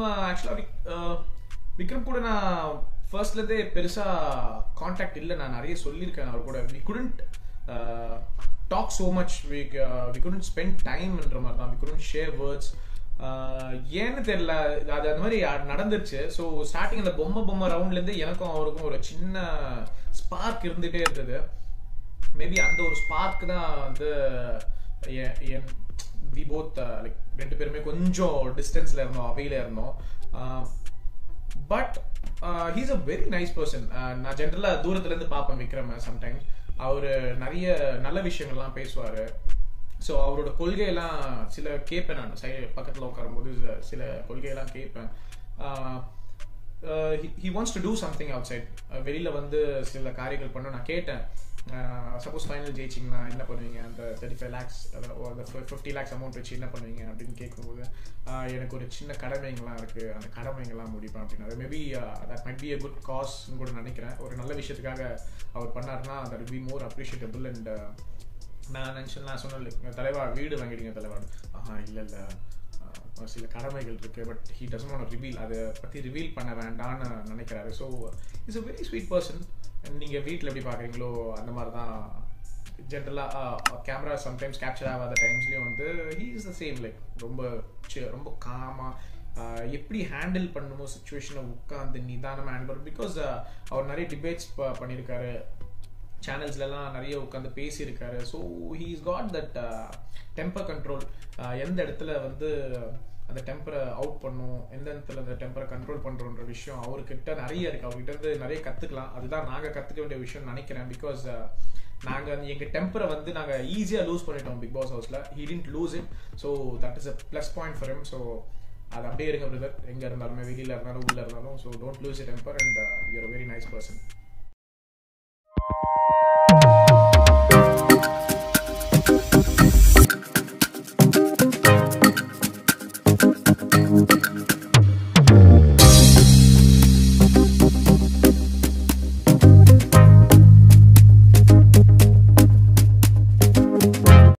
ஆக்சுவலாக விக்ரம் கூட நான் ஃபர்ஸ்ட்லேருந்தே பெருசாக காண்டாக்ட் இல்லை நான் நிறைய சொல்லியிருக்கேன் அவர் கூட we couldn't talk so much we we couldn't spend டைம்ன்ற மாதிரி தான் வி குடண்ட் ஷேர் வேர்ட்ஸ் ஏன்னு தெரியல அது அந்த மாதிரி நடந்துருச்சு ஸோ ஸ்டார்டிங் அந்த பொம்மை பொம்மை ரவுண்ட்லேருந்து எனக்கும் அவருக்கும் ஒரு சின்ன ஸ்பார்க் இருந்துகிட்டே இருந்தது மேபி அந்த ஒரு ஸ்பார்க் தான் வந்து என் வி போத் லைக் ரெண்டு பேருமே கொஞ்சம் டிஸ்டன்ஸில் இருந்தோம் அவையில் இருந்தோம் but he's a very nice person நான் ஜென்ரலாக தூரத்துலேருந்து பார்ப்பேன் விக்ரம் சம்டைம்ஸ் அவர் நிறைய நல்ல விஷயங்கள்லாம் பேசுவார் ஸோ அவரோட கொள்கையெல்லாம் சில கேட்பேன் நான் சை பக்கத்தில் உட்காரும்போது சில கொள்கையெல்லாம் கேட்பேன் he wants to do something outside வெளியில் வந்து சில காரியங்கள் பண்ண நான் கேட்டேன் சப்போஸ் ஃபைனல் ஜெயிச்சிங்கன்னா என்ன பண்ணுவீங்க அந்த தேர்ட்டி ஃபைவ் லேக்ஸ் அந்த ஃபிஃப்டி லேக்ஸ் அமௌண்ட் வச்சு என்ன பண்ணுவீங்க அப்படின்னு கேட்கும்போது எனக்கு ஒரு சின்ன கடமைங்கள்லாம் இருக்குது அந்த கடமைங்கள்லாம் முடிப்பேன் அப்படின்னா maybe that might be a good காஸ்ன்னு கூட நினைக்கிறேன் ஒரு நல்ல விஷயத்துக்காக அவர் பண்ணாருன்னா that be more appreciable and நான் நினச்சேன் நான் சொன்னேன் தலைவா வீடு வாங்கிடுங்க தலைவா ஆஹா இல்லை இல்லை சில கடமைகள் இருக்கு but he doesn't want reveal அதை பற்றி ரிவீல் பண்ண வேண்டாம்னு நினைக்கிறாரு so it's a very sweet person நீங்கள் வீட்டில் எப்படி பார்க்குறீங்களோ அந்த மாதிரி தான் ஜென்ரலாக கேமரா சம்டைம்ஸ் கேப்சர் ஆகாத டைம்ஸ்லேயும் வந்து he is the same like ரொம்ப ரொம்ப காமாக எப்படி ஹேண்டில் பண்ணணுமோ சுச்சுவேஷனை உட்காந்து நிதானமாக ஹேண்டில் பண்ணும் பிகாஸ் அவர் நிறைய டிபேட்ஸ் பண்ணியிருக்காரு சேனல்ஸ்லலாம் நிறைய உட்காந்து பேசியிருக்காரு so he is got that temper control எந்த இடத்துல வந்து அந்த டெம்பரை அவுட் பண்ணும் எந்த இடத்துல அந்த டெம்பரை கண்ட்ரோல் பண்ணுறோன்ற விஷயம் அவர்கிட்ட நிறைய இருக்குது அவர்கிட்ட இருந்து நிறைய கற்றுக்கலாம் அதுதான் நாங்கள் கற்றுக்க வேண்டிய விஷயம் நினைக்கிறேன் பிகாஸ் நாங்கள் எங்கள் டெம்பரை வந்து நாங்கள் ஈஸியாக லூஸ் பண்ணிட்டோம் பிக் பாஸ் ஹவுஸில் he didn't lose it so that is a plus point for him so அது அப்படியே இருங்க பிரதர் எங்கே இருந்தாலுமே வெளியில் இருந்தாலும் உள்ளே இருந்தாலும் so don't lose the temper and you're very nice person